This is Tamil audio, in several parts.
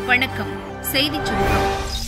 வணக்கம் செய்திச் சுருக்கம்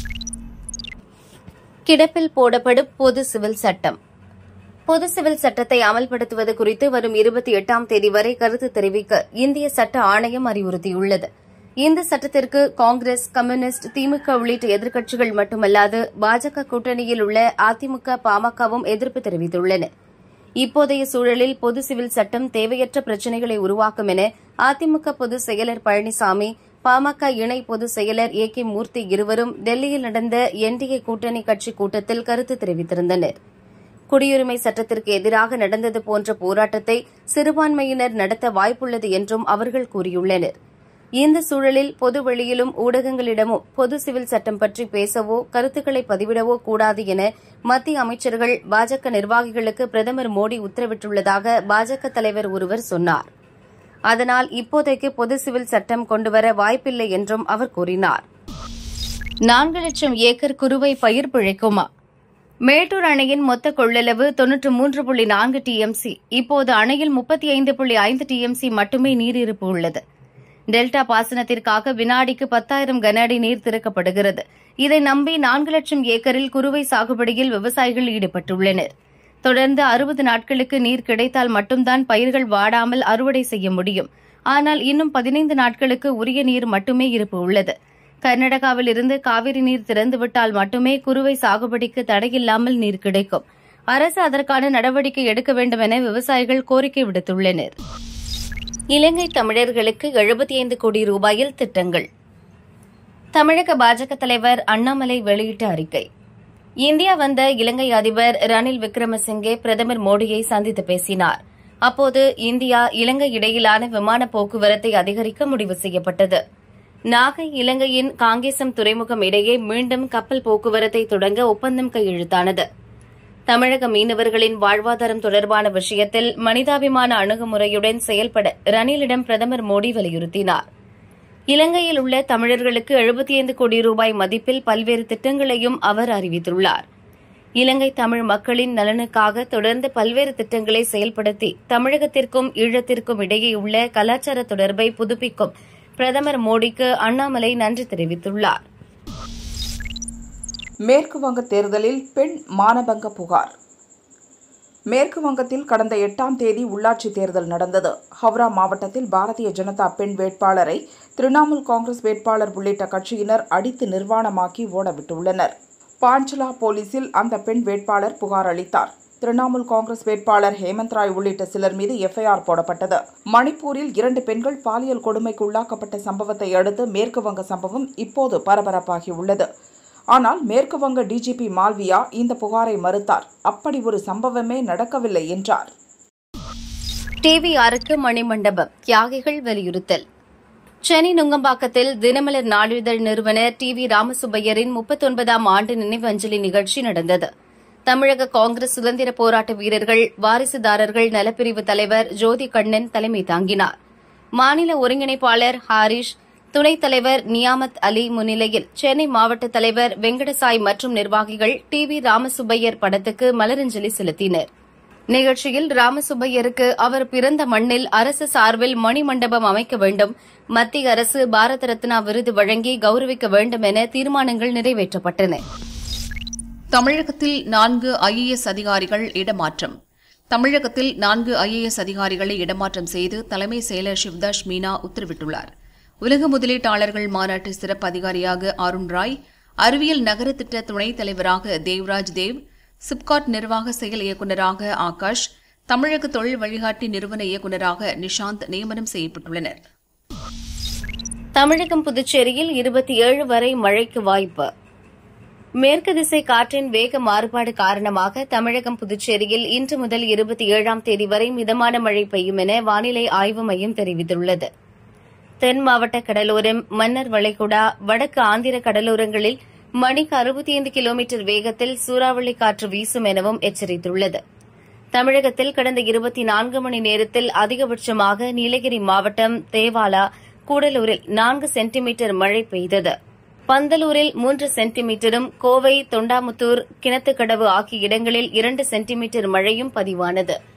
கிடப்பில் போடப்படும் பொது சிவில் சட்டம் பொது சிவில் சட்டத்தை அமல்படுத்துவது குறித்து வரும் இருபத்தி எட்டாம் தேதி வரை கருத்து தெரிவிக்க இந்திய சட்ட ஆணையம் அறிவுறுத்தியுள்ளது இந்த சட்டத்திற்கு காங்கிரஸ் கம்யூனிஸ்ட் திமுக உள்ளிட்ட எதிர்க்கட்சிகள் மட்டுமல்லாது பாஜக கூட்டணியில் உள்ள அதிமுக பாமகவும் எதிர்ப்பு தெரிவித்துள்ளன இப்போதைய சூழலில் பொது சிவில் சட்டம் தேவையற்ற பிரச்சினைகளை உருவாக்கும் என அதிமுக பொதுச் செயலர் பழனிசாமி பாமக இணை பொதுச் செயலர் ஏ கே மூர்த்தி இருவரும் டெல்லியில் நடந்த என்டிஏ கூட்டணி கட்சி கூட்டத்தில் கருத்து தெரிவித்திருந்தனர் குடியுரிமை சட்டத்திற்கு எதிராக நடந்தது போன்ற போராட்டத்தை சிறுபான்மையினர் நடத்த வாய்ப்புள்ளது என்றும் அவர்கள் கூறியுள்ளனர் இந்த சூழலில் பொது வெளியிலும் ஊடகங்களிடமும் பொது சிவில் சட்டம் பற்றி பேசவோ கருத்துக்களை பதிவிடவோ கூடாது என மத்திய அமைச்சர்கள் பாஜக நிர்வாகிகளுக்கு பிரதமர் மோடி உத்தரவிட்டுள்ளதாக பாஜக தலைவர் ஒருவர் சொன்னார் அதனால் இப்போதைக்கு பொது சிவில் சட்டம் கொண்டுவர வாய்ப்பில்லை என்றும் அவர் கூறினார் நான்கு லட்சம் ஏக்கர் குறுவை பயிர் பிழைக்குமா மேட்டூர் அணையின் மொத்த கொள்ளளவு தொன்னூற்று மூன்று புள்ளி நான்கு டிஎம்சி இப்போது அணையில் முப்பத்தி ஐந்து புள்ளி ஐந்து டிஎம்சி மட்டுமே நீரிருப்பு உள்ளது டெல்டா பாசனத்திற்காக வினாடிக்கு பத்தாயிரம் கன அடி நீர் திறக்கப்படுகிறது இதை நம்பி நான்கு லட்சம் ஏக்கரில் குறுவை சாகுபடியில் விவசாயிகள் ஈடுபட்டுள்ளனர் தொடர்ந்து அறுபது நாட்களுக்கு நீர் கிடைத்தால் மட்டும்தான் பயிர்கள் வாடாமல் அறுவடை செய்ய முடியும் ஆனால் இன்னும் பதினைந்து நாட்களுக்கு உரிய நீர் மட்டுமே இருப்பு உள்ளது கர்நாடகாவில் இருந்து காவிரி நீர் திறந்துவிட்டால் மட்டுமே குறுவை சாகுபடிக்கு தடையில்லாமல் நீர் கிடைக்கும் அரசு அதற்கான நடவடிக்கை எடுக்க வேண்டும் என விவசாயிகள் கோரிக்கை விடுத்துள்ளனர் இலங்கை தமிழர்களுக்கு எழுபத்தி ஐந்து கோடி ரூபாயில் திட்டங்கள் தமிழக பாஜக தலைவர் அண்ணாமலை வெளியிட்ட அறிக்கை இந்தியா வந்த இலங்கை அதிபர் ரணில் விக்ரமசிங்கே பிரதமர் மோடியை சந்தித்து பேசினார் அப்போது இந்தியா இலங்கை இடையிலான விமான போக்குவரத்தை அதிகரிக்க முடிவு செய்யப்பட்டது நாகை இலங்கையின் காங்கேசம் துறைமுகம் இடையே மீண்டும் கப்பல் போக்குவரத்தை தொடங்க ஒப்பந்தம் கையெழுத்தானது தமிழக மீனவர்களின் வாழ்வாதாரம் தொடர்பான விஷயத்தில் மனிதாபிமான அணுகுமுறையுடன் செயல்பட ரணிலிடம் பிரதமர் மோடி வலியுறுத்தினார் இலங்கையில் உள்ள தமிழர்களுக்கு எழுபத்தி ஐந்து கோடி ரூபாய் மதிப்பில் பல்வேறு திட்டங்களையும் அவர் அறிவித்துள்ளார் இலங்கை தமிழ் மக்களின் நலனுக்காக தொடர்ந்து பல்வேறு திட்டங்களை செயல்படுத்தி தமிழகத்திற்கும் ஈழத்திற்கும் இடையே உள்ள கலாச்சார தொடர்பை புதுப்பிக்கும் பிரதமர் மோடிக்கு அண்ணாமலை நன்றி தெரிவித்துள்ளார் மேற்கு வங்க தேர்தலில் பெண் மானபங்க புகார் மேற்கு வங்கத்தில் கடந்த எட்டாம் தேதி உள்ளாட்சி தேர்தல் நடந்தது ஹவ்ரா மாவட்டத்தில் பாரதிய ஜனதா பெண் வேட்பாளரை திரிணாமுல் காங்கிரஸ் வேட்பாளர் உள்ளிட்ட கட்சியினர் அடித்து நிர்வாணமாக்கி ஓடவிட்டுள்ளனர் பாஞ்சலா போலீசில் அந்த பெண் வேட்பாளர் புகார் அளித்தார் திரிணாமுல் காங்கிரஸ் வேட்பாளர் ஹேமந்த் ராய் உள்ளிட்ட சிலர் மீது எஃப்ஐஆர் போடப்பட்டது மணிப்பூரில் இரண்டு பெண்கள் பாலியல் கொடுமைக்கு உள்ளாக்கப்பட்ட சம்பவத்தை அடுத்து மேற்கு வங்க சம்பவம் இப்போது பரபரப்பாகியுள்ளது ஆனால் மேற்கு வங்க டிஜிபி மால்வியா இந்த புகாரை மறுத்தார் அப்படி ஒரு சம்பவமே நடக்கவில்லை என்றார் டிவிஆருக்கு மணிமண்டபம் தியாகிகள் வலியுறுத்தல் சென்னை நுங்கம்பாக்கத்தில் தினமலர் நாளிதழ் நிறுவனர் டி வி ராமசுப்பையரின் முப்பத்தொன்பதாம் ஆண்டு நினைவு அஞ்சலி நிகழ்ச்சி நடந்தது தமிழக காங்கிரஸ் சுதந்திர போராட்ட வீரர்கள் வாரிசுதாரர்கள் நலப்பிரிவு தலைவர் ஜோதி கண்ணன் தலைமை தாங்கினார் மாநில ஒருங்கிணைப்பாளர் ஹாரிஷ் துணைத் தலைவர் நியாமத் அலி முன்னிலையில் சென்னை மாவட்ட தலைவர் வெங்கடசாய் மற்றும் நிர்வாகிகள் டி வி ராமசுப்பையர் படத்துக்கு மலரஞ்சலி செலுத்தினர் நிகழ்ச்சியில் ராமசுப்பையருக்கு அவர் பிறந்த மண்ணில் அரசு சார்பில் மணிமண்டபம் அமைக்க வேண்டும் மத்திய அரசு பாரத ரத்னா விருது வழங்கி கௌரவிக்க வேண்டும் என தீர்மானங்கள் நிறைவேற்றப்பட்டன தமிழகத்தில் நான்கு ஐஏஎஸ் அதிகாரிகள் இடமாற்றம் தமிழகத்தில் நான்கு ஐஏஎஸ் அதிகாரிகளை இடமாற்றம் செய்து தலைமை செயலர் சிவ்தாஷ் மீனா உத்தரவிட்டுள்ளார் உலக முதலீட்டாளர்கள் மாநாட்டு சிறப்பு அதிகாரியாக அருண் ராய் அறிவியல் நகர திட்ட துணைத் தலைவராக தேவ்ராஜ் தேவ் சிப்காட் நிர்வாக செயல் இயக்குநராக ஆகாஷ் தமிழக தொழில் வழிகாட்டி நிறுவன இயக்குநராக நிஷாந்த் நியமனம் செய்யப்பட்டுள்ளனர் தமிழகம் புதுச்சேரியில் இருபத்தி ஏழு வரை மழைக்கு வாய்ப்பு மேற்கு திசை காற்றின் வேக மாறுபாடு காரணமாக தமிழகம் புதுச்சேரியில் இன்று முதல் இருபத்தி ஏழாம் தேதி வரை மிதமான மழை பெய்யும் என வானிலை ஆய்வு மையம் தெரிவித்துள்ளது தென் மாவட்ட கடலோரம் மன்னர் வளைகுடா வடக்கு ஆந்திர கடலோரங்களில் மணிக்கு அறுபத்தி ஐந்து கிலோமீட்டர் வேகத்தில் சூறாவளி காற்று வீசும் எனவும் எச்சரித்துள்ளது தமிழகத்தில் கடந்த இருபத்தி நான்கு மணி நேரத்தில் அதிகபட்சமாக நீலகிரி மாவட்டம் தேவாலா கூடலூரில் நான்கு சென்டிமீட்டர் மழை பெய்தது பந்தலூரில் மூன்று சென்டிமீட்டரும் கோவை தொண்டாமுத்தூர் கிணத்துக்கடவு ஆகிய இடங்களில் இரண்டு சென்டிமீட்டர் மழையும் பதிவானது